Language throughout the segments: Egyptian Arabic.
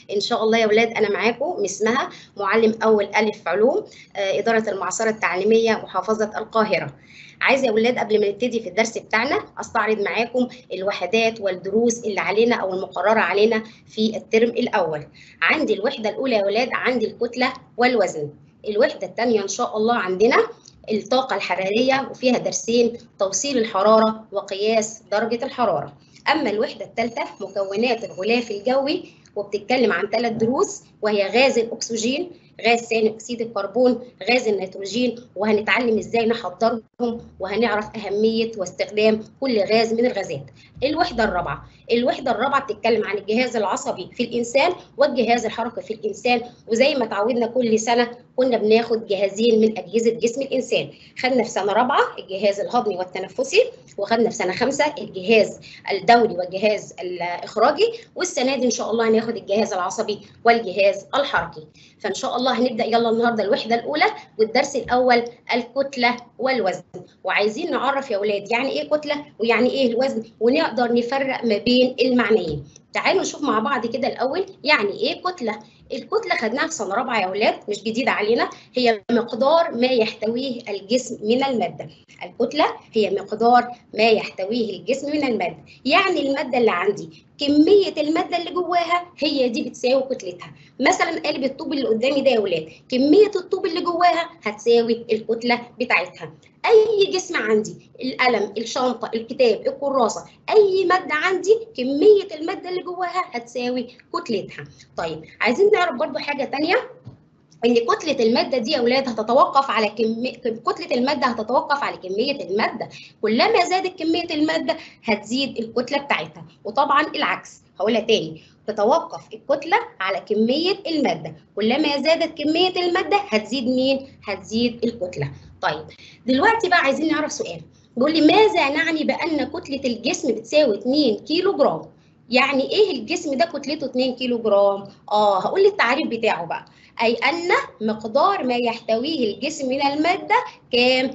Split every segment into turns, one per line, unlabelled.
ان شاء الله يا اولاد انا معاكم اسمها معلم اول الف علوم اداره المعصره التعليميه محافظه القاهره عايزه يا اولاد قبل ما نبتدي في الدرس بتاعنا استعرض معاكم الوحدات والدروس اللي علينا او المقرره علينا في الترم الاول عندي الوحده الاولى يا اولاد عندي الكتله والوزن الوحده الثانيه ان شاء الله عندنا الطاقه الحراريه وفيها درسين توصيل الحراره وقياس درجه الحراره اما الوحده الثالثه مكونات الغلاف الجوي وبتتكلم عن ثلاث دروس وهي غاز الاكسجين غاز ثاني اكسيد الكربون غاز النيتروجين وهنتعلم ازاي نحضرهم وهنعرف اهميه واستخدام كل غاز من الغازات الوحده الرابعه الوحده الرابعه بتتكلم عن الجهاز العصبي في الانسان والجهاز الحركي في الانسان وزي ما تعودنا كل سنه كنا بناخد جهازين من اجهزه جسم الانسان خدنا في سنه رابعه الجهاز الهضمي والتنفسي وخدنا في سنه خمسه الجهاز الدوري والجهاز الاخراجي والسنه دي ان شاء الله هناخد الجهاز العصبي والجهاز الحركي فان شاء الله هنبدا يلا النهارده الوحده الاولى والدرس الاول الكتله والوزن وعايزين نعرف يا اولاد يعني ايه كتله ويعني ايه الوزن ونقدر نفرق ما بين المعنيين تعالوا نشوف مع بعض كده الاول يعني ايه كتله الكتله خدناها في سنه رابعه يا اولاد مش جديده علينا هي مقدار ما يحتويه الجسم من الماده الكتله هي مقدار ما يحتويه الجسم من الماده يعني الماده اللي عندي كميه الماده اللي جواها هي دي بتساوي كتلتها مثلا قالب الطوب اللي قدامي ده يا اولاد كميه الطوب اللي جواها هتساوي الكتله بتاعتها اي جسم عندي القلم الشنطه الكتاب الكراسه اي ماده عندي كميه الماده اللي جواها هتساوي كتلتها طيب عايزين نعرف برضو حاجه تانية ان كتله الماده دي يا اولاد هتتوقف على كميه كتله الماده هتتوقف على كميه الماده كلما زادت كميه الماده هتزيد الكتله بتاعتها وطبعا العكس هقولها تاني تتوقف الكتله على كميه الماده كلما زادت كميه الماده هتزيد مين هتزيد الكتله طيب دلوقتي بقى عايزين نعرف سؤال بيقول لي ماذا نعني بان كتله الجسم بتساوي 2 كيلو جرام يعني ايه الجسم ده كتلته 2 كيلو جرام اه هقول لي التعريف بتاعه بقى اي ان مقدار ما يحتويه الجسم من الماده كام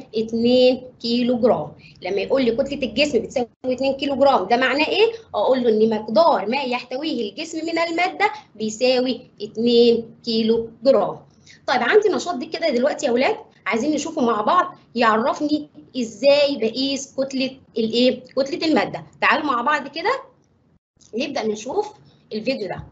2 كيلو جرام لما يقول لي كتله الجسم بتساوي 2 كيلو جرام ده معناه ايه اقول له ان مقدار ما يحتويه الجسم من الماده بيساوي 2 كيلو جرام طيب عندي نشاط دي كده دلوقتي يا اولاد عايزين نشوفه مع بعض يعرفني ازاي بقيس كتله الايه كتله الماده تعالوا مع بعض كده نبدا نشوف الفيديو ده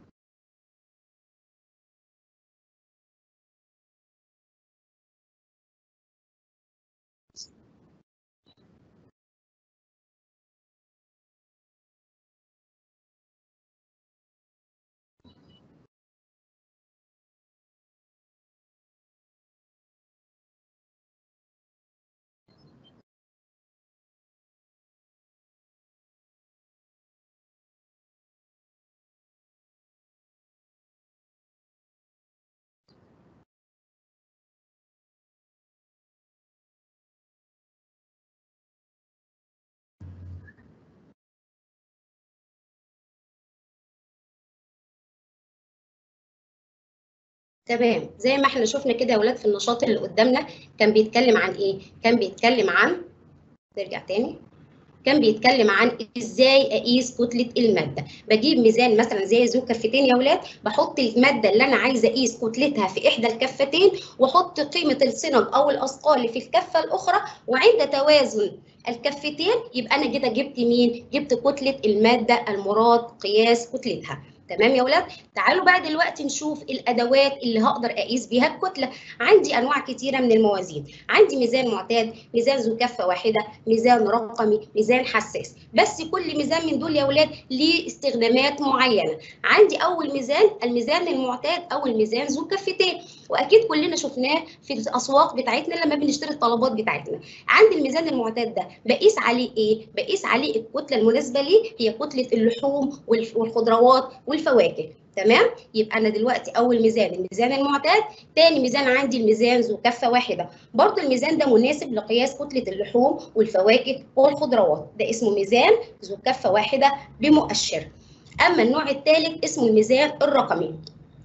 تمام زي ما احنا شفنا كده يا ولاد في النشاط اللي قدامنا كان بيتكلم عن ايه كان بيتكلم عن نرجع تاني كان بيتكلم عن ازاي اقيس كتله الماده بجيب ميزان مثلا زي ذو كفتين يا ولاد بحط الماده اللي انا عايزه اقيس كتلتها في احدى الكفتين واحط قيمه الصنم او الاثقال في الكفه الاخرى وعند توازن الكفتين يبقى انا كده جبت مين جبت كتله الماده المراد قياس كتلتها تمام يا ولاد تعالوا بقى دلوقتي نشوف الادوات اللي هقدر اقيس بيها الكتله عندي انواع كتيره من الموازين عندي ميزان معتاد ميزان ذو كفه واحده ميزان رقمي ميزان حساس بس كل ميزان من دول يا ولاد ليه استخدامات معينه عندي اول ميزان الميزان المعتاد او الميزان ذو كفتين واكيد كلنا شفناه في الاسواق بتاعتنا لما بنشتري الطلبات بتاعتنا عندي الميزان المعتاد ده بقيس عليه ايه بقيس عليه الكتله المناسبه ليه هي كتله اللحوم والخضروات والفواكه تمام يبقى انا دلوقتي اول ميزان الميزان المعتاد تاني ميزان عندي الميزان ذو كفه واحده برضو الميزان ده مناسب لقياس كتله اللحوم والفواكه والخضروات ده اسمه ميزان ذو كفه واحده بمؤشر اما النوع الثالث اسمه الميزان الرقمي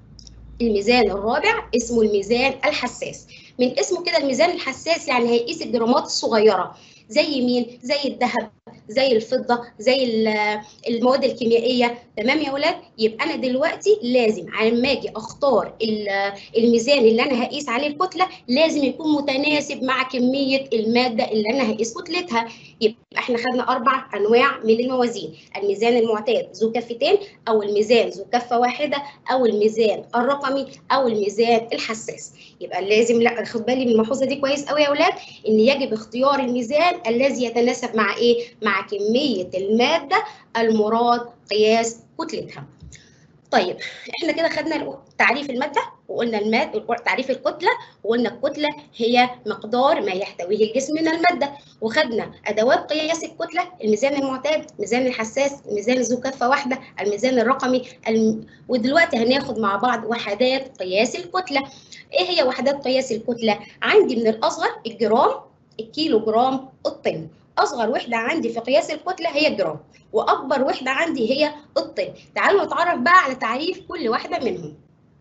الميزان الرابع اسمه الميزان الحساس من اسمه كده الميزان الحساس يعني هيقيس الجرامات الصغيره زي مين زي الذهب زي الفضه زي المواد الكيميائيه تمام يا ولاد يبقى انا دلوقتي لازم لما اجي اختار الميزان اللي انا هقيس عليه الكتله لازم يكون متناسب مع كميه الماده اللي انا هقيس كتلتها يبقى احنا خدنا اربع انواع من الموازين الميزان المعتاد ذو كفتين او الميزان ذو كفه واحده او الميزان الرقمي او الميزان الحساس يبقى لازم لا خد بالي من الملحوظه دي كويس قوي يا اولاد ان يجب اختيار الميزان الذي يتناسب مع ايه مع كميه الماده المراد قياس كتلتها طيب احنا كده خدنا تعريف الماده وقلنا الماد تعريف الكتله وقلنا الكتله هي مقدار ما يحتويه الجسم من الماده وخدنا ادوات قياس الكتله الميزان المعتاد الميزان الحساس الميزان ذو كفه واحده الميزان الرقمي الم... ودلوقتي هناخد مع بعض وحدات قياس الكتله ايه هي وحدات قياس الكتله عندي من الاصغر الجرام الكيلو جرام الطن اصغر وحده عندي في قياس الكتله هي الجرام واكبر وحده عندي هي الطن تعالوا نتعرف بقى على تعريف كل واحده منهم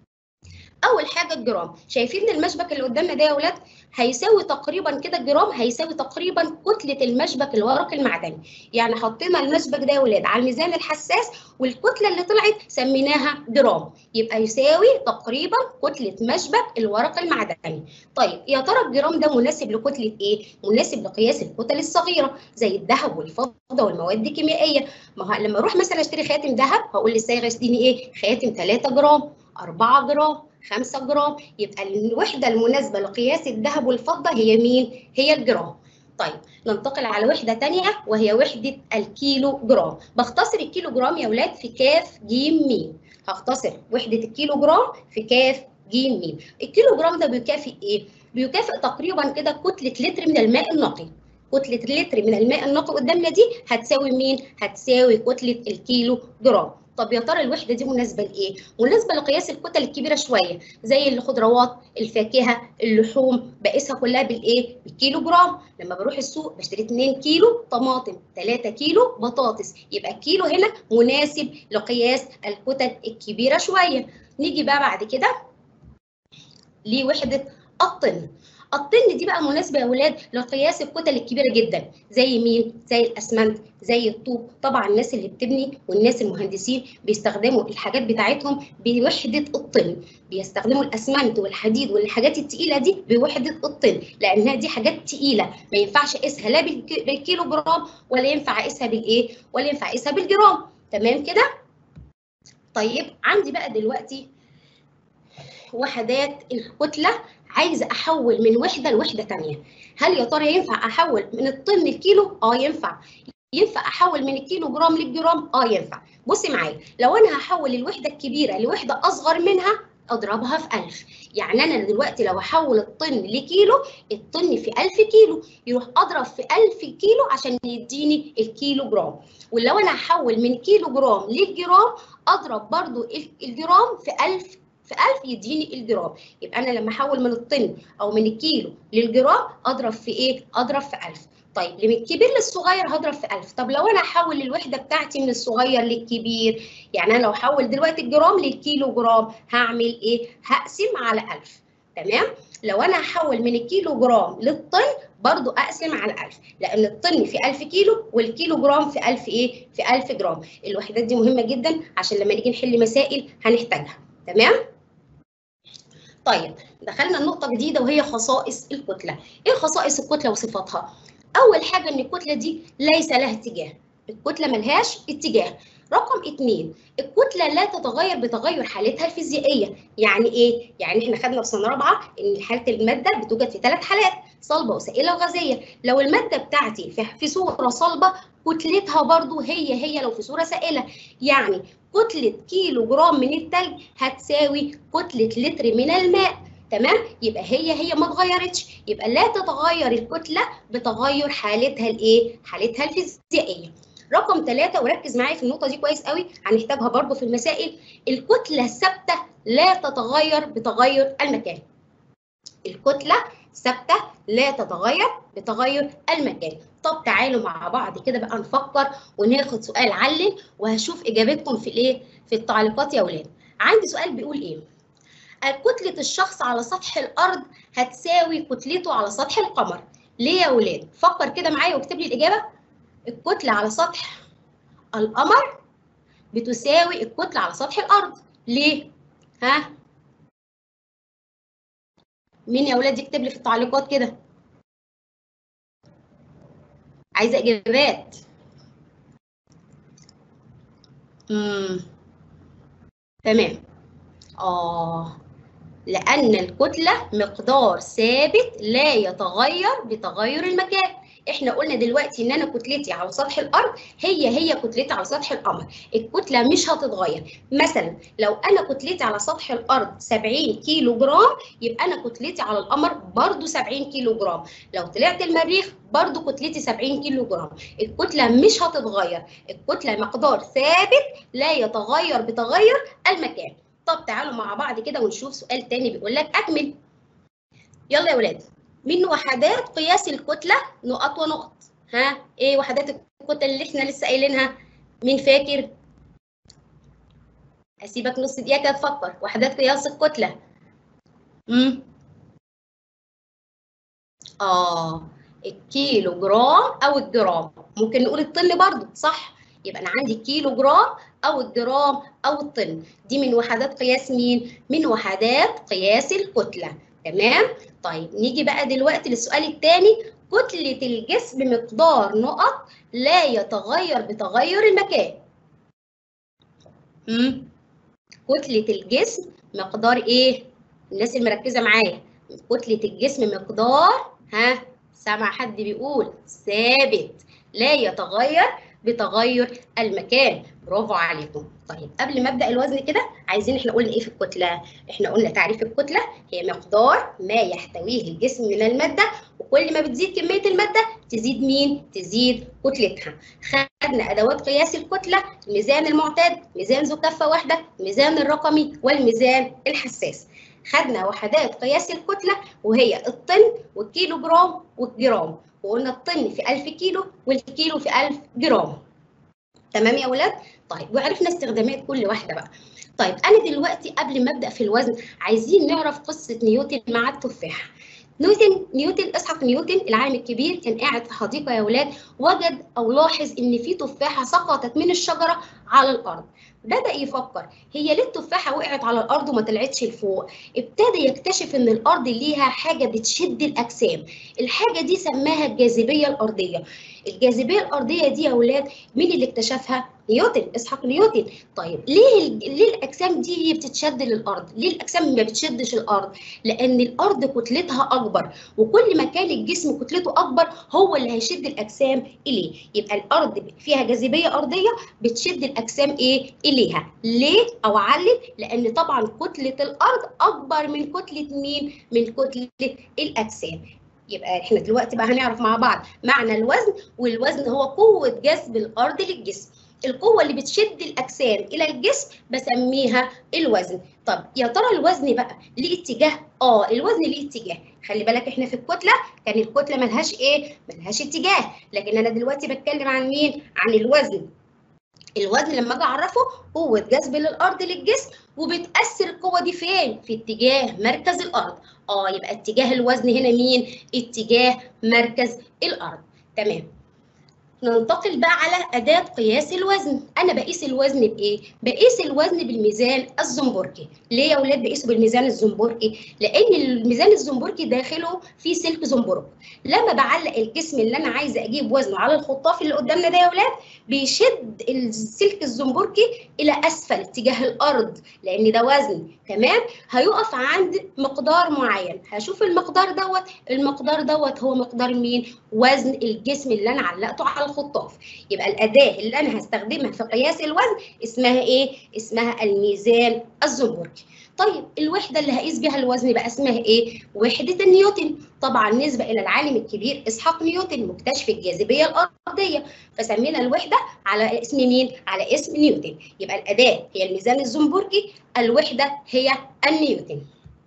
اول حاجه الجرام شايفين المشبك اللي قدامنا ده يا ولاد هيساوي تقريبا كده الجرام هيساوي تقريبا كتله المشبك الورقي المعدني يعني حطينا المشبك ده يا ولاد على الميزان الحساس والكتله اللي طلعت سميناها جرام يبقى يساوي تقريبا كتله مشبك الورقي المعدني طيب يا ترى الجرام ده مناسب لكتله ايه مناسب لقياس الكتل الصغيره زي الذهب والفضه والمواد الكيميائيه ما لما اروح مثلا اشتري خاتم ذهب هقول للسايغ اشتري ايه خاتم 3 جرام 4 جرام 5 جرام يبقى الوحدة المناسبة لقياس الذهب والفضة هي مين؟ هي الجرام. طيب ننتقل على وحدة تانية وهي وحدة الكيلو جرام. بختصر الكيلو جرام يا ولاد في كاف جيم ميم. هختصر وحدة الكيلو جرام في كاف جيم ميم. الكيلو جرام ده بيكافئ ايه؟ بيكافئ تقريبا كده كتلة لتر من الماء النقي. كتلة لتر من الماء النقي قدامنا دي هتساوي مين؟ هتساوي كتلة الكيلو جرام. طب يا ترى الوحده دي مناسبه لايه؟ مناسبه لقياس الكتل الكبيره شويه زي الخضروات، الفاكهه، اللحوم بقيسها كلها بالايه؟ بالكيلو جرام، لما بروح السوق بشتري 2 كيلو طماطم، 3 كيلو بطاطس، يبقى الكيلو هنا مناسب لقياس الكتل الكبيره شويه. نيجي بقى بعد كده لوحده الطن. الطن دي بقى مناسبه يا اولاد لقياس الكتل الكبيره جدا زي مين زي الاسمنت زي الطوب طبعا الناس اللي بتبني والناس المهندسين بيستخدموا الحاجات بتاعتهم بوحده الطن بيستخدموا الاسمنت والحديد والحاجات التقيله دي بوحده الطن لانها دي حاجات تقيله ما ينفعش اقيسها لا بالكيلو جرام ولا ينفع اقيسها بالايه ولا ينفع اقيسها بالجرام تمام كده طيب عندي بقى دلوقتي وحدات الكتله عايزه احول من وحده لوحده ثانيه هل يا ترى ينفع احول من الطن الكيلو اه ينفع ينفع احول من الكيلو جرام للجرام اه ينفع بصي معايا لو انا هحول الوحده الكبيره لوحده اصغر منها اضربها في 1000 يعني انا دلوقتي لو احول الطن لكيلو الطن في 1000 كيلو يروح اضرب في 1000 كيلو عشان يديني الكيلو جرام ولو انا هحول من كيلو جرام للجرام اضرب برضو الجرام في 1000 في 1000 يديني الجرام يبقى انا لما احول من الطن او من الكيلو للجرام اضرب في ايه اضرب في 1000 طيب من الكبير للصغير هضرب في 1000 طب لو انا هحول الوحده بتاعتي من الصغير للكبير يعني انا لو هحول دلوقتي الجرام للكيلو جرام هعمل ايه هقسم على 1000 تمام لو انا هحول من الكيلو جرام للطن برضو اقسم على 1000 لان الطن في 1000 كيلو والكيلو جرام في 1000 ايه في 1000 جرام الوحدات دي مهمه جدا عشان لما نيجي نحل مسائل هنحتاجها تمام طيب دخلنا النقطه جديده وهي خصائص الكتله ايه خصائص الكتله وصفاتها اول حاجه ان الكتله دي ليس لها اتجاه الكتله ملهاش اتجاه رقم اثنين الكتله لا تتغير بتغير حالتها الفيزيائيه يعني ايه يعني احنا خدنا في سنه رابعه ان حاله الماده بتوجد في ثلاث حالات صلبه وسائله وغازيه لو الماده بتاعتي في صوره صلبه كتلتها برضو هي هي لو في صوره سائله يعني كتله كيلو جرام من الثلج هتساوي كتله لتر من الماء تمام يبقى هي هي ما اتغيرتش يبقى لا تتغير الكتله بتغير حالتها الايه حالتها الفيزيائيه رقم ثلاثة وركز معايا في النقطة دي كويس قوي هنحتاجها برضو في المسائل الكتلة الثابتة لا تتغير بتغير المكان الكتلة ثابتة لا تتغير بتغير المكان طب تعالوا مع بعض كده بقى نفكر وناخد سؤال علم وهشوف اجابتكم في الايه في التعليقات يا ولاد عندي سؤال بيقول ايه كتلة الشخص على سطح الأرض هتساوي كتلته على سطح القمر ليه يا ولاد فكر كده معايا واكتب لي الإجابة الكتلة على سطح القمر بتساوي الكتلة على سطح الأرض ليه؟ ها؟ مين يا ولاد يكتب لي في التعليقات كده؟ عايزة إجابات امم تمام آه لأن الكتلة مقدار ثابت لا يتغير بتغير المكان احنا قلنا دلوقتي ان انا كتلتي على سطح الارض هي هي كتلتي على سطح القمر الكتله مش هتتغير مثلا لو انا كتلتي على سطح الارض 70 كيلو جرام يبقى انا كتلتي على القمر برضو 70 كيلو جرام لو طلعت المريخ برضو كتلتي 70 كيلو جرام الكتله مش هتتغير الكتله مقدار ثابت لا يتغير بتغير المكان طب تعالوا مع بعض كده ونشوف سؤال تاني بيقول لك اكمل يلا يا ولاد من وحدات قياس الكتلة نقط ونقط ها ايه وحدات الكتلة اللي احنا لسه قايلينها مين فاكر اسيبك نص دقيقة كده تفكر وحدات قياس الكتلة امم اه الكيلو جرام او الجرام ممكن نقول الطن برضو صح يبقى انا عندي الكيلو جرام او الجرام او الطن دي من وحدات قياس مين من وحدات قياس الكتله تمام طيب نيجي بقى دلوقتي للسؤال الثاني كتلة الجسم مقدار نقط لا يتغير بتغير المكان امم كتلة الجسم مقدار ايه الناس اللي مركزة معايا كتلة الجسم مقدار ها سامع حد بيقول ثابت لا يتغير بتغير المكان برافو عليكم طيب قبل ما ابدا الوزن كده عايزين احنا قلنا ايه في الكتله احنا قلنا تعريف الكتله هي مقدار ما يحتويه الجسم من الماده وكل ما بتزيد كميه الماده تزيد مين تزيد كتلتها خدنا ادوات قياس الكتله الميزان المعتاد ميزان ذو كفه واحده الميزان الرقمي والميزان الحساس خدنا وحدات قياس الكتله وهي الطن والكيلو جرام والجرام وقلنا الطن في 1000 كيلو والكيلو في 1000 جرام تمام يا ولاد طيب وعرفنا استخدامات كل واحده بقى طيب انا دلوقتي قبل ما ابدا في الوزن عايزين نعرف قصه نيوتن مع التفاح نيوتن نيوتن اسحاق نيوتن العالم الكبير كان قاعد في حديقه يا ولاد وجد او لاحظ ان في تفاحه سقطت من الشجره على الارض بدا يفكر هي ليه التفاحه وقعت على الارض وما طلعتش لفوق ابتدى يكتشف ان الارض ليها حاجه بتشد الاجسام الحاجه دي سماها الجاذبيه الارضيه الجاذبيه الارضيه دي يا اولاد مين اللي اكتشفها نيوتن اسحاق نيوتن طيب ليه ليه الاجسام دي هي بتتشد للارض ليه الاجسام ما بتشدش الارض لان الارض كتلتها اكبر وكل ما كان الجسم كتلته اكبر هو اللي هيشد الاجسام اليه يبقى الارض فيها جاذبيه ارضيه بتشد الاجسام ايه اليها ليه او علل لان طبعا كتله الارض اكبر من كتله مين من كتله الاجسام يبقى احنا دلوقتي بقى هنعرف مع بعض معنى الوزن والوزن هو قوه جذب الارض للجسم القوه اللي بتشد الاجسام الى الجسم بسميها الوزن طب يا ترى الوزن بقى ليه اتجاه اه الوزن ليه اتجاه خلي بالك احنا في الكتله كان الكتله ملهاش ايه ملهاش اتجاه لكن انا دلوقتي بتكلم عن مين عن الوزن الوزن لما اجي اعرفه قوه جذب للارض للجسم وبتاثر القوه دي فين في اتجاه مركز الارض اه يبقى اتجاه الوزن هنا مين اتجاه مركز الارض تمام ننتقل بقى على أداة قياس الوزن، أنا بقيس الوزن بإيه؟ بقيس الوزن بالميزان الزنبركي، ليه يا أولاد بقيسه بالميزان الزنبركي؟ لأن الميزان الزنبركي داخله فيه سلك زنبرك، لما بعلق الجسم اللي أنا عايزة أجيب وزنه على الخطاف اللي قدامنا ده يا أولاد بيشد السلك الزنبركي إلى أسفل اتجاه الأرض، لأن ده وزن، تمام؟ هيقف عند مقدار معين، هشوف المقدار دوت، المقدار دوت هو مقدار مين؟ وزن الجسم اللي أنا علقته على الخطاف يبقى الاداه اللي انا هستخدمها في قياس الوزن اسمها ايه اسمها الميزان الزنبركي طيب الوحده اللي هقيس بيها الوزن بقى اسمها ايه وحده النيوتن طبعا نسبه الى العالم الكبير اسحاق نيوتن مكتشف الجاذبيه الارضيه فسمينا الوحده على اسم مين على اسم نيوتن يبقى الاداه هي الميزان الزنبركي الوحده هي النيوتن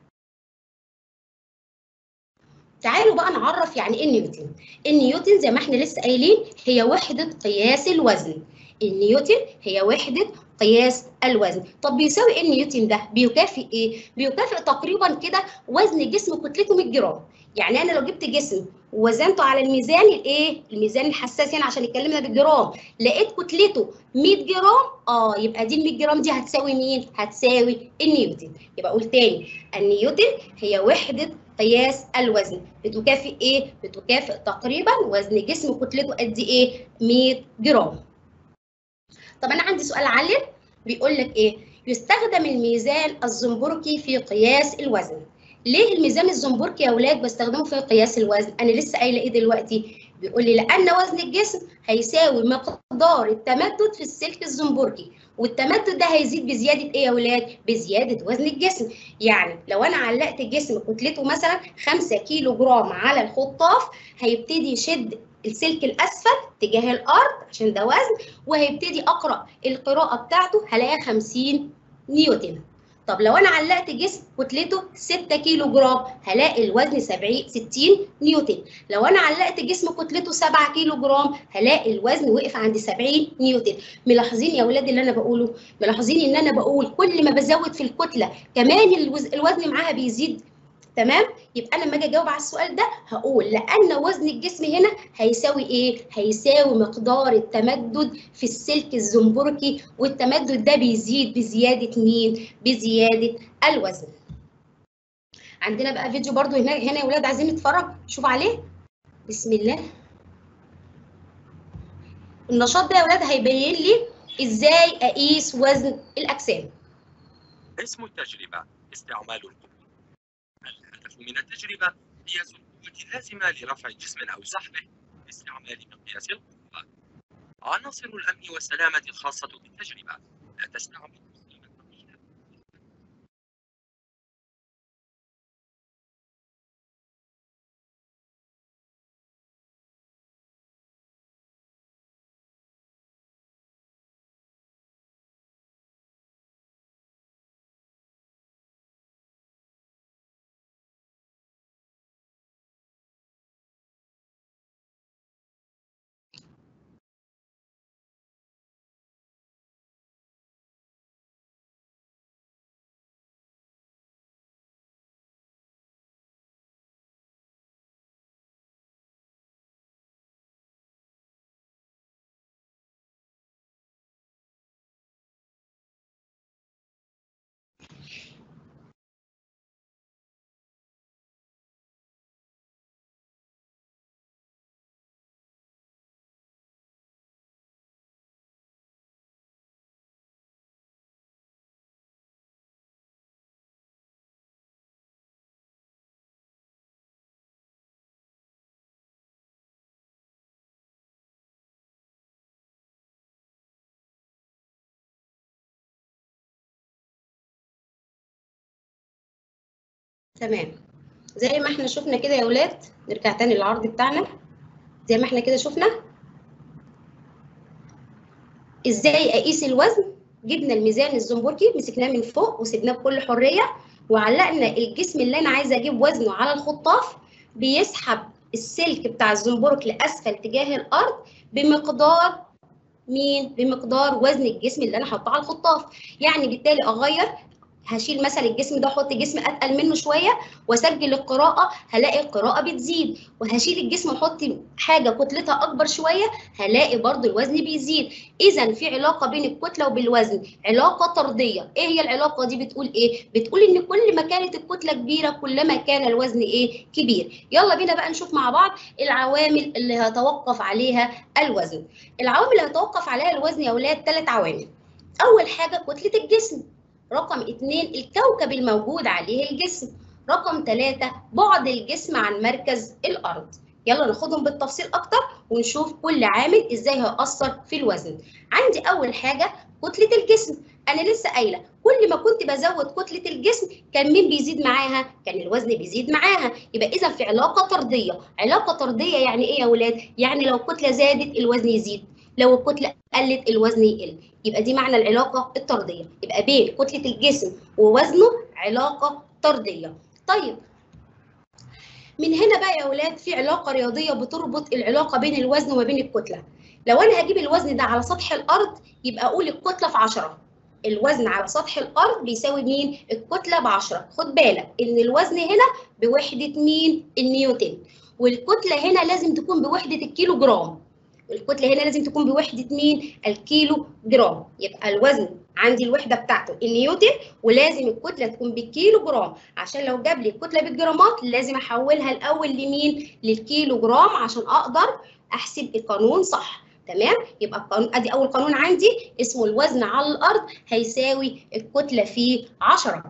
تعالوا بقى نعرف يعني ايه النيوتن النيوتن زي ما احنا لسه قايلين هي وحده قياس الوزن النيوتن هي وحده قياس الوزن طب بيساوي ايه النيوتن ده بيكافئ ايه بيكافئ تقريبا كده وزن جسم كتلته 100 جرام يعني انا لو جبت جسم ووزنته على الميزان الايه الميزان الحساس هنا عشان اتكلمنا بالجرام لقيت كتلته 100 جرام اه يبقى دي ال 100 جرام دي هتساوي مين هتساوي النيوتن يبقى اقول تاني النيوتن هي وحده قياس الوزن بتكافئ ايه بتكافئ تقريبا وزن جسم كتلته قد ايه 100 جرام طب انا عندي سؤال علل بيقول لك ايه يستخدم الميزان الزنبركي في قياس الوزن ليه الميزان الزنبركي يا اولاد بستخدمه في قياس الوزن انا لسه قايله ايه دلوقتي بيقول لي لان وزن الجسم هيساوي مقدار التمدد في السلك الزنبركي والتمدد ده هيزيد بزياده ايه يا اولاد بزياده وزن الجسم يعني لو انا علقت جسم كتلته مثلا 5 كيلو جرام على الخطاف هيبتدي يشد السلك الاسفل تجاه الارض عشان ده وزن وهيبتدي اقرا القراءه بتاعته هلاقيها 50 نيوتن طب لو انا علقت جسم كتلته 6 كيلو جرام هلاقي الوزن 70 60 نيوتن لو انا علقت جسم كتلته 7 كيلو جرام هلاقي الوزن وقف عند 70 نيوتن ملاحظين يا اولاد اللي انا بقوله ملاحظين ان انا بقول كل ما بزود في الكتله كمان الوزن معاها بيزيد تمام يبقى انا لما اجي اجاوب على السؤال ده هقول لان وزن الجسم هنا هيساوي ايه هيساوي مقدار التمدد في السلك الزنبركي والتمدد ده بيزيد بزياده مين بزياده الوزن عندنا بقى فيديو برضو هنا هنا يا ولاد عايزين نتفرج شوف عليه بسم الله النشاط ده يا ولاد هيبين لي ازاي اقيس وزن الاجسام
اسم التجربه استعمال القوه الهدف من التجربة قياس القوة اللازمة لرفع جسم أو سحبه باستعمال مقياس القوة. عناصر الأمن والسلامة الخاصة بالتجربة لا تستعمل قيمة ثقيلة.
تمام زي ما احنا شفنا كده يا ولاد نرجع تاني للعرض بتاعنا زي ما احنا كده شفنا ازاي اقيس الوزن جبنا الميزان الزنبركي مسكناه من فوق وسيبناه بكل حريه وعلقنا الجسم اللي انا عايزه اجيب وزنه على الخطاف بيسحب السلك بتاع الزنبرك لاسفل تجاه الارض بمقدار مين بمقدار وزن الجسم اللي انا حاطاه على الخطاف يعني بالتالي اغير هشيل مثلا الجسم ده احط جسم اتقل منه شويه واسجل القراءه هلاقي القراءه بتزيد وهشيل الجسم واحط حاجه كتلتها اكبر شويه هلاقي برضو الوزن بيزيد اذا في علاقه بين الكتله وبالوزن علاقه طرديه ايه هي العلاقه دي بتقول ايه بتقول ان كل ما كانت الكتله كبيره كلما كان الوزن ايه كبير يلا بينا بقى نشوف مع بعض العوامل اللي هيتوقف عليها الوزن العوامل اللي هيتوقف عليها الوزن يا اولاد ثلاث عوامل اول حاجه كتله الجسم رقم اثنين الكوكب الموجود عليه الجسم رقم ثلاثة بعد الجسم عن مركز الأرض يلا ناخدهم بالتفصيل أكتر ونشوف كل عامل إزاي هيأثر في الوزن عندي أول حاجة كتلة الجسم أنا لسه قايلة كل ما كنت بزود كتلة الجسم كان مين بيزيد معاها؟ كان الوزن بيزيد معاها يبقى إذا في علاقة طردية علاقة طردية يعني إيه يا ولاد؟ يعني لو الكتلة زادت الوزن يزيد لو الكتلة قلت الوزن يقل يبقى دي معنى العلاقة الطردية يبقى بين كتلة الجسم ووزنه علاقة طردية طيب من هنا بقى يا أولاد في علاقة رياضية بتربط العلاقة بين الوزن وما بين الكتلة لو أنا هجيب الوزن ده على سطح الأرض يبقى أقول الكتلة في 10 الوزن على سطح الارض بيساوي مين الكتله ب 10 خد بالك ان الوزن هنا بوحده مين النيوتن والكتله هنا لازم تكون بوحده الكيلو جرام الكتله هنا لازم تكون بوحده مين الكيلو جرام يبقى الوزن عندي الوحده بتاعته النيوتن ولازم الكتله تكون بالكيلو جرام عشان لو جاب لي الكتله بالجرامات لازم احولها الاول لمين للكيلو جرام عشان اقدر احسب القانون صح تمام يبقى القانون ادي اول قانون عندي اسمه الوزن على الارض هيساوي الكتله في 10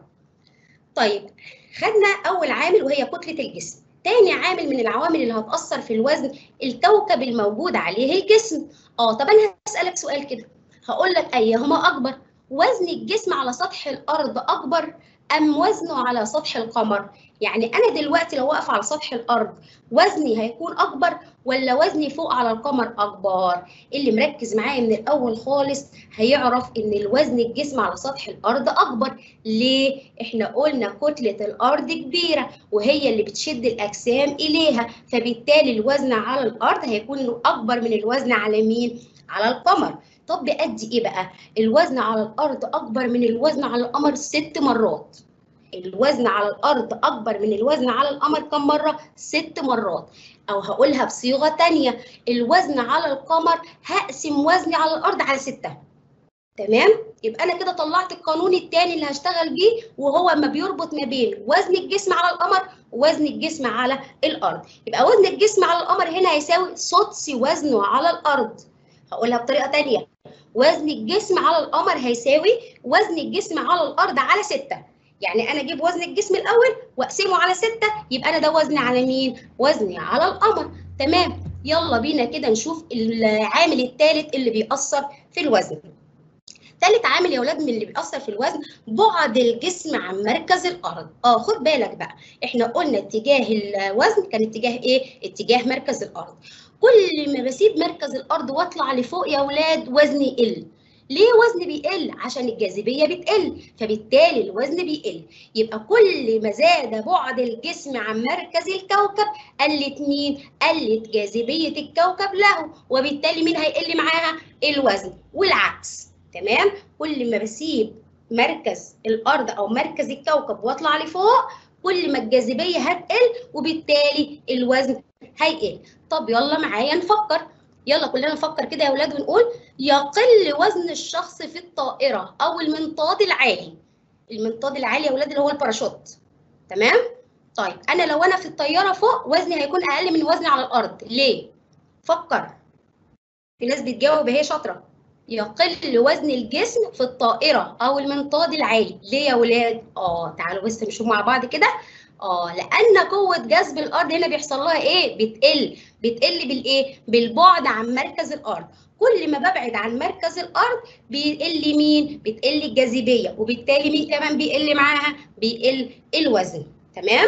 طيب خدنا اول عامل وهي كتله الجسم تاني عامل من العوامل اللي هتاثر في الوزن الكوكب الموجود عليه الجسم اه طب انا هسالك سؤال كده هقول لك ايهما اكبر وزن الجسم على سطح الارض اكبر ام وزنه على سطح القمر يعني انا دلوقتي لو واقف على سطح الارض وزني هيكون اكبر ولا وزني فوق على القمر اكبر اللي مركز معايا من الاول خالص هيعرف ان الوزن الجسم على سطح الارض اكبر ليه احنا قلنا كتله الارض كبيره وهي اللي بتشد الاجسام اليها فبالتالي الوزن على الارض هيكون اكبر من الوزن على مين على القمر طب بيأدي ايه بقى الوزن على الارض اكبر من الوزن على القمر ست مرات الوزن على الارض اكبر من الوزن على القمر كم مره ست مرات او هقولها بصيغه تانية الوزن على القمر هقسم وزني على الارض على ستة تمام يبقى انا كده طلعت القانون الثاني اللي هشتغل بيه وهو ما بيربط ما بين وزن الجسم على القمر ووزن الجسم على الارض يبقى وزن الجسم على القمر هنا هيساوي سدس وزنه على الارض هقولها بطريقه ثانيه وزن الجسم على القمر هيساوي وزن الجسم على الارض على 6 يعني انا اجيب وزن الجسم الاول واقسمه على 6 يبقى انا ده وزني على مين وزني على القمر تمام يلا بينا كده نشوف العامل الثالث اللي بيأثر في الوزن ثالث عامل يا اولاد من اللي بيأثر في الوزن بعد الجسم عن مركز الارض اه خد بالك بقى احنا قلنا اتجاه الوزن كان اتجاه ايه اتجاه مركز الارض كل ما بسيب مركز الارض واطلع لفوق يا اولاد وزني يقل ليه وزني بيقل عشان الجاذبيه بتقل فبالتالي الوزن بيقل يبقى كل ما زاد بعد الجسم عن مركز الكوكب قلت مين قلت جاذبيه الكوكب له وبالتالي مين هيقل معاها الوزن والعكس تمام كل ما بسيب مركز الارض او مركز الكوكب واطلع لفوق كل ما الجاذبيه هتقل وبالتالي الوزن هيقل طب يلا معايا نفكر يلا كلنا نفكر كده يا اولاد ونقول يقل وزن الشخص في الطائره او المنطاد العالي المنطاد العالي يا اولاد اللي هو الباراشوت تمام طيب انا لو انا في الطياره فوق وزني هيكون اقل من وزني على الارض ليه فكر في ناس بتجاوب هي شاطره يقل وزن الجسم في الطائره او المنطاد العالي ليه يا ولاد اه تعالوا بس نشوف مع بعض كده اه لان قوه جذب الارض هنا بيحصل لها ايه بتقل بتقل بالايه بالبعد عن مركز الارض كل ما ببعد عن مركز الارض بيقل مين بتقل الجاذبيه وبالتالي مين كمان بيقل معاها بيقل الوزن تمام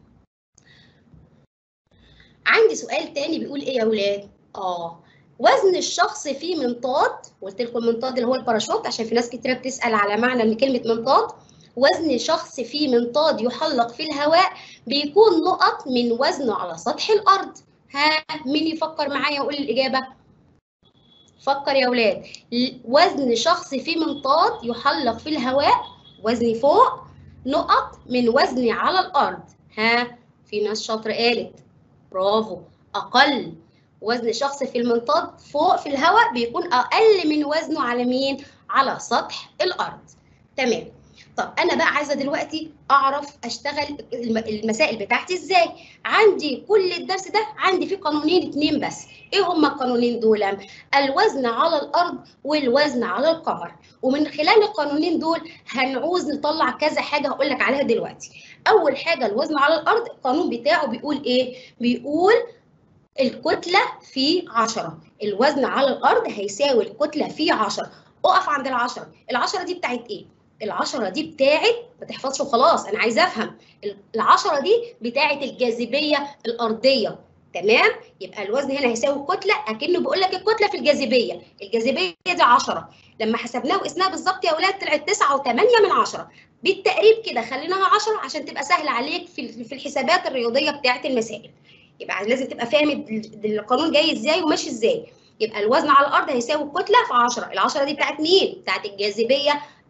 عندي سؤال تاني بيقول ايه يا اولاد اه وزن الشخص في منطاد قلت لكم المنطاد اللي هو الباراشوت عشان في ناس كتير بتسال على معنى من كلمه منطاد وزن شخص في منطاد يحلق في الهواء بيكون نقط من وزنه على سطح الارض ها مين يفكر معايا ويقول الاجابه فكر يا اولاد وزن شخص في منطاد يحلق في الهواء وزني فوق نقط من وزني على الارض ها في ناس شاطره قالت برافو اقل وزن شخص في المنطاد فوق في الهواء بيكون اقل من وزنه على مين على سطح الارض تمام طب انا بقى عايزه دلوقتي اعرف اشتغل المسائل بتاعتي ازاي عندي كل الدرس ده عندي فيه قانونين اتنين بس ايه هما القانونين دول الوزن على الارض والوزن على القمر ومن خلال القانونين دول هنعوز نطلع كذا حاجه هقول لك عليها دلوقتي اول حاجه الوزن على الارض القانون بتاعه بيقول ايه بيقول الكتله في 10 الوزن على الارض هيساوي الكتله في 10 اقف عند ال10 ال10 دي بتاعت ايه العشرة دي بتاعت ما تحفظش وخلاص انا عايزه افهم العشرة دي بتاعت الجاذبيه الارضيه تمام يبقى الوزن هنا هيساوي الكتله اكنه بيقول لك الكتله في الجاذبيه الجاذبيه دي 10 لما حسبناها وقسناها بالظبط يا اولاد طلعت 9 و8 من 10 بالتقريب كده خليناها 10 عشان تبقى سهله عليك في في الحسابات الرياضيه بتاعت المسائل يبقى لازم تبقى فاهم القانون جاي ازاي وماشي ازاي يبقى الوزن على الارض هيساوي الكتله في 10 ال10 دي بتاعت مين بتاعت الجاذبيه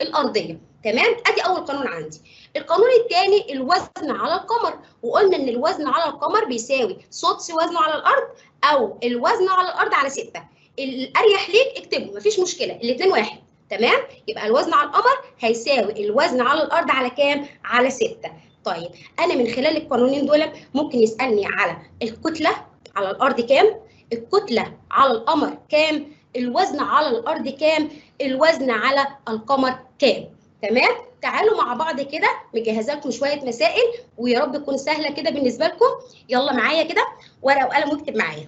الارضيه تمام ادي اول قانون عندي القانون الثاني الوزن على القمر وقلنا ان الوزن على القمر بيساوي سدس وزنه على الارض او الوزن على الارض على 6 الاريح ليك اكتبه مفيش مشكله الاثنين واحد تمام يبقى الوزن على القمر هيساوي الوزن على الارض على كام على 6 طيب انا من خلال القانونين دول ممكن يسالني على الكتله على الارض كام الكتله على القمر كام الوزن على الارض كام الوزن على القمر كام تمام تعالوا مع بعض كده مجهزه لكم شويه مسائل ويا رب تكون سهله كده بالنسبه لكم يلا معايا كده ورقه وقلم واكتب معايا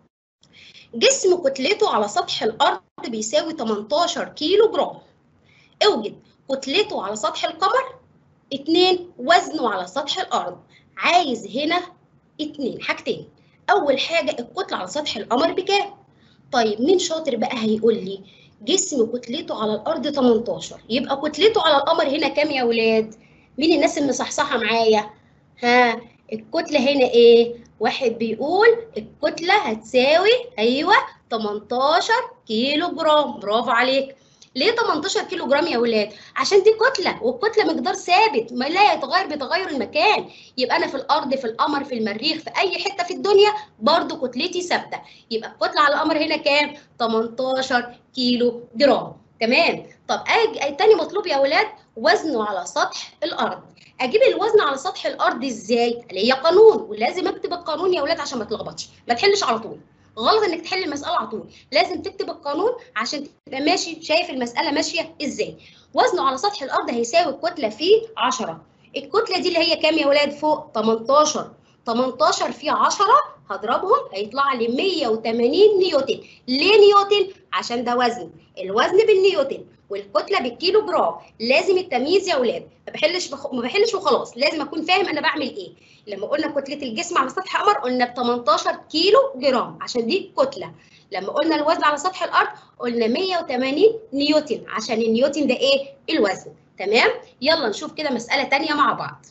جسم كتلته على سطح الارض بيساوي 18 كيلو جرام اوجد كتلته على سطح القمر 2 وزنه على سطح الارض عايز هنا اتنين حاجتين اول حاجه الكتله على سطح القمر بكام طيب مين شاطر بقى هيقول لي جسم كتلته على الارض 18 يبقى كتلته على القمر هنا كام يا ولاد مين الناس اللي مصحصحه معايا ها الكتله هنا ايه واحد بيقول الكتله هتساوي ايوه 18 كيلو جرام برافو عليك ليه 18 كيلو جرام يا ولاد عشان دي كتله والكتله مقدار ثابت ما لا يتغير بتغير المكان يبقى انا في الارض في القمر في المريخ في اي حته في الدنيا برضو كتلتي ثابته يبقى الكتله على القمر هنا كام 18 كيلو جرام تمام طب اجي تاني مطلوب يا ولاد وزنه على سطح الارض اجيب الوزن على سطح الارض ازاي اللي هي قانون ولازم اكتب القانون يا ولاد عشان ما تلخبطش ما تحلش على طول غلط انك تحل المساله على طول لازم تكتب القانون عشان تبقى ماشي شايف المساله ماشيه ازاي وزنه على سطح الارض هيساوي الكتله فيه 10 الكتله دي اللي هي كام يا ولاد فوق 18 18 في 10 هضربهم هيطلع لي 180 نيوتن ليه نيوتن عشان ده وزن الوزن بالنيوتن والكتله بالكيلو جرام لازم التمييز يا اولاد ما بحلش بخ... ما بحلش وخلاص لازم اكون فاهم انا بعمل ايه لما قلنا كتله الجسم على سطح قمر قلنا ب 18 كيلو جرام عشان دي كتله لما قلنا الوزن على سطح الارض قلنا 180 نيوتن عشان النيوتن ده ايه الوزن تمام يلا نشوف كده مساله ثانيه مع بعض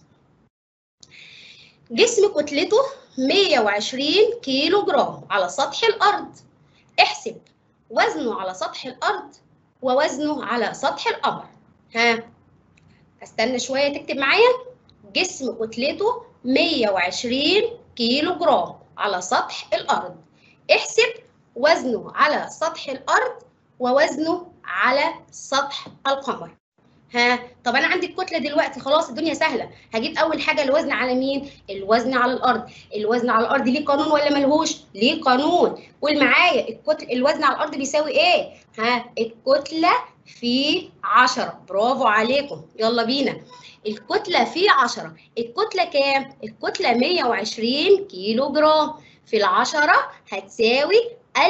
جسم كتلته 120 كيلو جرام على سطح الارض احسب وزنه على سطح الارض ووزنه على سطح القمر ها استنى شويه تكتب معايا جسم كتلته 120 كيلو جرام على سطح الارض احسب وزنه على سطح الارض ووزنه على سطح القمر ها طب انا عندي الكتله دلوقتي خلاص الدنيا سهله هجيب اول حاجه الوزن على مين الوزن على الارض الوزن على الارض ليه قانون ولا ملهوش ليه قانون قول معايا الكتل الوزن على الارض بيساوي ايه ها الكتله في 10 برافو عليكم يلا بينا الكتله في 10 الكتله كام الكتله 120 كيلو جرام في العشرة هتساوي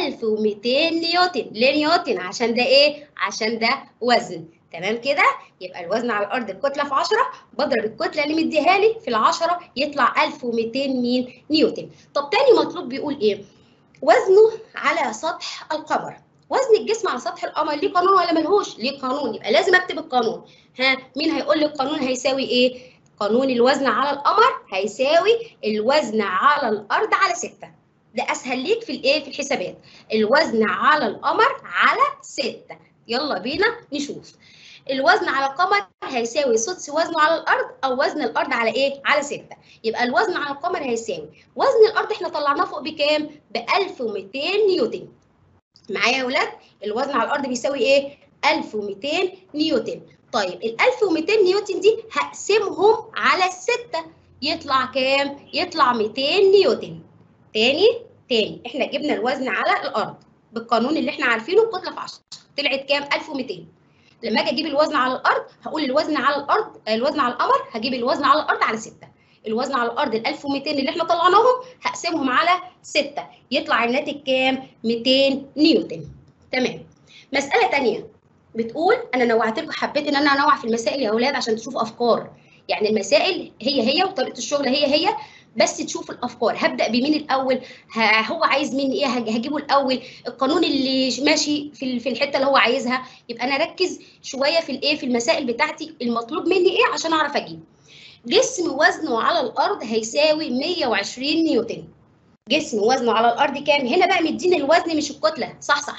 1200 نيوتن ليه نيوتن عشان ده ايه عشان ده وزن تمام كده يبقى الوزن على الارض الكتله في 10 بضرب الكتله اللي مديها لي في ال10 يطلع 1200 مين نيوتن طب تاني مطلوب بيقول ايه وزنه على سطح القمر وزن الجسم على سطح القمر ليه قانون ولا ملهوش ليه قانون يبقى لازم اكتب القانون ها مين هيقول لي القانون هيساوي ايه قانون الوزن على القمر هيساوي الوزن على الارض على 6 ده اسهل ليك في الايه في الحسابات الوزن على القمر على 6 يلا بينا نشوف الوزن على القمر هيساوي سدس وزنه على الارض او وزن الارض على ايه على 6 يبقى الوزن على القمر هيساوي وزن الارض احنا طلعناه فوق بكام ب 1200 نيوتن معايا يا ولاد الوزن على الارض بيساوي ايه 1200 نيوتن طيب ال 1200 نيوتن دي هقسمهم على 6 يطلع كام يطلع 200 نيوتن تاني تاني احنا جبنا الوزن على الارض بالقانون اللي احنا عارفينه الكتله في 10 طلعت كام 1200 لما اجي اجيب الوزن على الارض هقول الوزن على الارض الوزن على القمر هجيب الوزن على الارض على 6 الوزن على الارض ال 1200 اللي احنا طلعناهم هقسمهم على 6 يطلع الناتج كام 200 نيوتن تمام مساله ثانيه بتقول انا نوعت لكم حبيت ان انا انوع في المسائل يا اولاد عشان تشوفوا افكار يعني المسائل هي هي وطريقه الشغل هي هي بس تشوف الافكار هبدا بمين الاول هو عايز مني ايه هجيبه الاول القانون اللي ماشي في في الحته اللي هو عايزها يبقى انا اركز شويه في الايه في المسائل بتاعتي المطلوب مني ايه عشان اعرف اجيب جسم وزنه على الارض هيساوي 120 نيوتن جسم وزنه على الارض كام هنا بقى مديني الوزن مش الكتله صح صح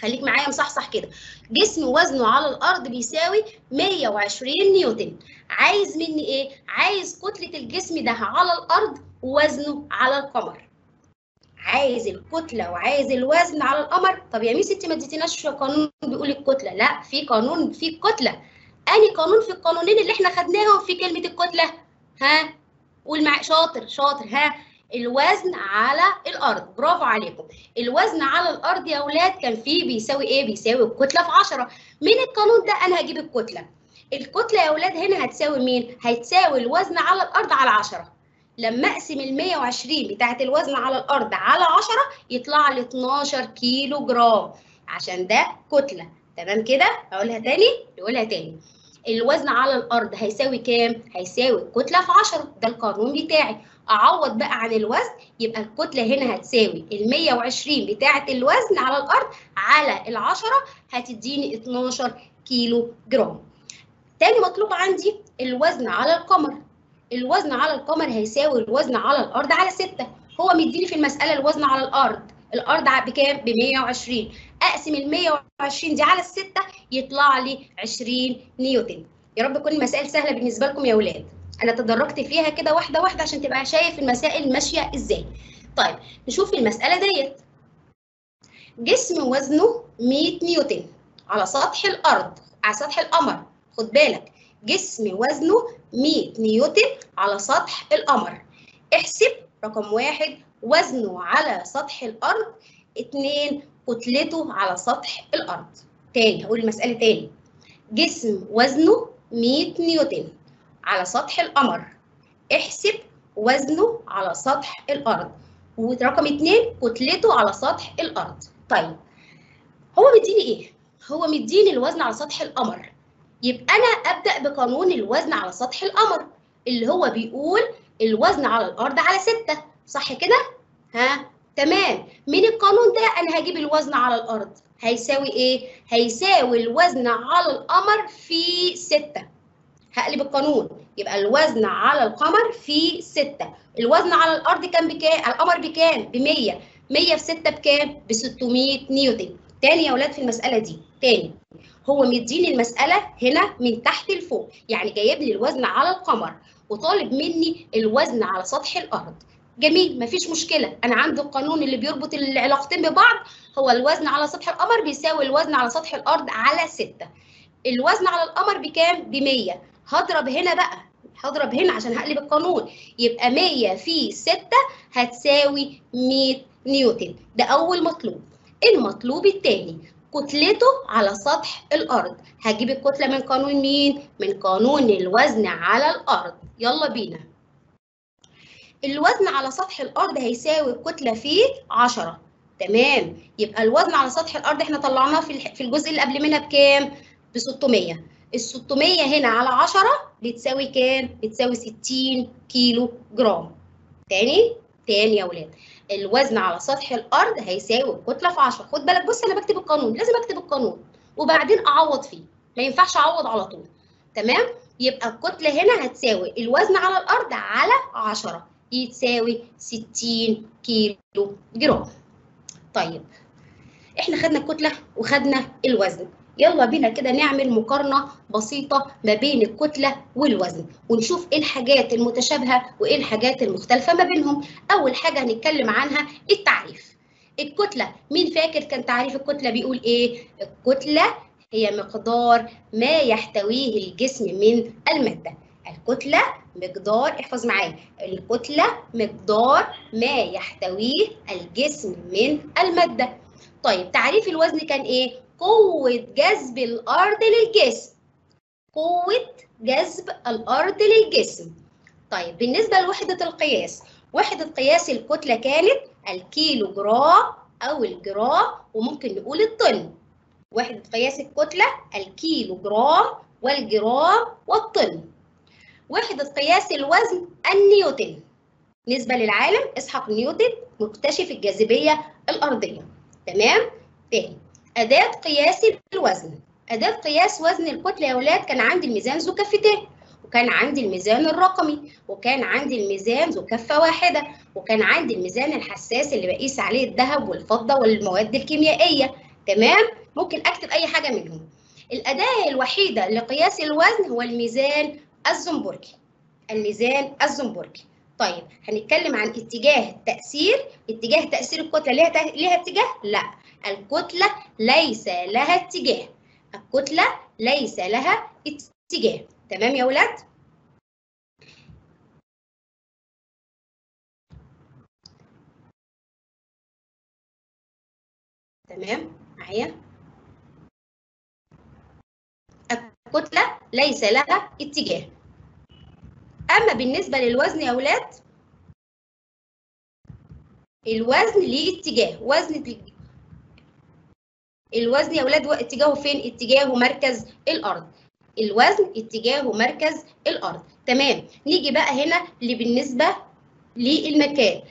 خليك معايا مصحصح كده جسم وزنه على الارض بيساوي 120 نيوتن عايز مني ايه عايز كتله الجسم ده على الارض ووزنه على القمر عايز الكتله وعايز الوزن على القمر طب يا ميس انت ما اديتيناش قانون بيقول الكتله لا في قانون في الكتله اني قانون في القانونين اللي احنا خدناهم في كلمه الكتله ها قول مع شاطر شاطر ها الوزن على الارض برافو عليكم الوزن على الارض يا اولاد كان فيه بيساوي ايه بيساوي الكتله في 10 من القانون ده انا هجيب الكتله الكتله يا اولاد هنا هتساوي مين هتساوي الوزن على الارض على 10 لما اقسم ال 120 بتاعه الوزن على الارض على 10 يطلع لي 12 كيلو جرام عشان ده كتله تمام كده اقولها تاني نقولها تاني الوزن على الارض هيساوي كام هيساوي الكتله في 10 ده القانون بتاعي اعوض بقى عن الوزن يبقى الكتله هنا هتساوي ال 120 بتاعه الوزن على الارض على ال 10 هتديني 12 كيلو جرام تاني مطلوب عندي الوزن على القمر الوزن على القمر هيساوي الوزن على الارض على 6 هو مديني في المساله الوزن على الارض الارض بكام ب 120 اقسم ال 120 دي على الستة يطلع لي 20 نيوتن يا رب تكون المسائل سهله بالنسبه لكم يا اولاد انا تدرجت فيها كده واحده واحده عشان تبقى شايف المسائل ماشيه ازاي طيب نشوف المساله ديت جسم وزنه 100 نيوتن على سطح الارض على سطح القمر خد بالك جسم وزنه 100 نيوتن على سطح القمر احسب رقم واحد وزنه على سطح الارض اتنين كتلته على سطح الارض تاني هقول المساله تاني جسم وزنه 100 نيوتن على سطح القمر احسب وزنه على سطح الارض ورقم اتنين كتلته على سطح الارض طيب هو مديني ايه هو مديني الوزن على سطح القمر يبقى انا ابدا بقانون الوزن على سطح القمر اللي هو بيقول الوزن على الارض على 6 صح كده ها تمام من القانون ده انا هجيب الوزن على الارض هيساوي ايه هيساوي الوزن على القمر في 6 هقلب القانون يبقى الوزن على القمر في 6 الوزن على الارض كان بكام على القمر بكام ب 100 100 في 6 بكام ب 600 نيوتن تاني يا اولاد في المساله دي تاني هو مديني المساله هنا من تحت لفوق يعني جايب لي الوزن على القمر وطالب مني الوزن على سطح الارض جميل مفيش مشكله انا عندي القانون اللي بيربط العلاقتين ببعض هو الوزن على سطح القمر بيساوي الوزن على سطح الارض على 6 الوزن على القمر بكام ب 100 هضرب هنا بقى هضرب هنا عشان هقلب القانون يبقى 100 في 6 هتساوي 100 نيوتن ده اول مطلوب المطلوب الثاني كتلته على سطح الارض هجيب الكتله من قانون مين من قانون الوزن على الارض يلا بينا الوزن على سطح الارض هيساوي الكتله فيه 10 تمام يبقى الوزن على سطح الارض احنا طلعناه في في الجزء اللي قبل منها بكام ب 600 ال 600 هنا على 10 بتساوي كام بتساوي 60 كيلو جرام تاني تاني يا ولاد الوزن على سطح الارض هيساوي الكتله في 10 خد بالك بص انا بكتب القانون لازم اكتب القانون وبعدين اعوض فيه ما ينفعش اعوض على طول تمام يبقى الكتله هنا هتساوي الوزن على الارض على 10 يتساوي 60 كيلو جرام طيب احنا خدنا الكتله وخدنا الوزن يلا بينا كده نعمل مقارنه بسيطه ما بين الكتله والوزن ونشوف ايه الحاجات المتشابهه وايه الحاجات المختلفه ما بينهم اول حاجه هنتكلم عنها التعريف الكتله مين فاكر كان تعريف الكتله بيقول ايه الكتله هي مقدار ما يحتويه الجسم من الماده الكتله مقدار احفظ معايا الكتله مقدار ما يحتويه الجسم من الماده طيب تعريف الوزن كان ايه قوة جذب الأرض للجسم قوة جذب الأرض للجسم طيب بالنسبة لوحدة القياس وحدة قياس الكتلة كانت الكيلو جرام أو الجرام وممكن نقول الطن وحدة قياس الكتلة الكيلو جرام والجرام والطن وحدة قياس الوزن النيوتن بالنسبة للعالم إسحاق نيوتن مكتشف الجاذبية الأرضية تمام؟ تاني أداة قياس الوزن أداة قياس وزن الكتلة يا ولاد كان عندي الميزان ذو كفتين وكان عندي الميزان الرقمي وكان عندي الميزان ذو كفة واحدة وكان عندي الميزان الحساس اللي بقيس عليه الذهب والفضة والمواد الكيميائية تمام ممكن اكتب اي حاجه منهم الاداه الوحيده لقياس الوزن هو الميزان الزنبرجي الميزان الزنبرجي طيب هنتكلم عن اتجاه تاثير اتجاه تاثير الكتله ليها ت... ليها اتجاه لا الكتله ليس لها اتجاه الكتله ليس لها اتجاه تمام يا ولاد تمام معايا الكتلة ليس لها اتجاه أما بالنسبة للوزن يا أولاد الوزن ليه اتجاه وزن الوزن يا أولاد اتجاهه فين؟ اتجاهه مركز الأرض الوزن اتجاهه مركز الأرض تمام نيجي بقى هنا اللي بالنسبة للمكان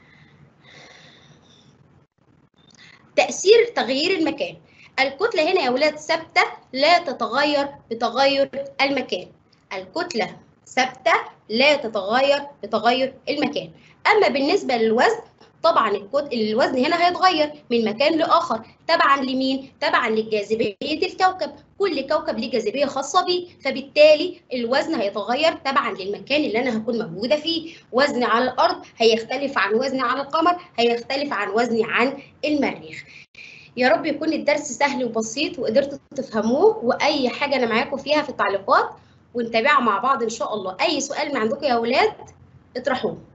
تأثير تغيير المكان الكتلة هنا يا ولاد ثابتة لا تتغير بتغير المكان الكتلة ثابتة لا تتغير بتغير المكان أما بالنسبة للوزن طبعا الوزن هنا هيتغير من مكان لآخر تبعا لمين؟ تبعا لجاذبية الكوكب كل كوكب ليه جاذبية خاصة بيه فبالتالي الوزن هيتغير تبعا للمكان اللي أنا هكون موجودة فيه وزني على الأرض هيختلف عن وزني على القمر هيختلف عن وزني عن المريخ يا رب يكون الدرس سهل وبسيط وقدرتوا تفهموه واي حاجه انا معاكم فيها في التعليقات ونتابعها مع بعض ان شاء الله اي سؤال من عندكم يا اولاد اطرحوه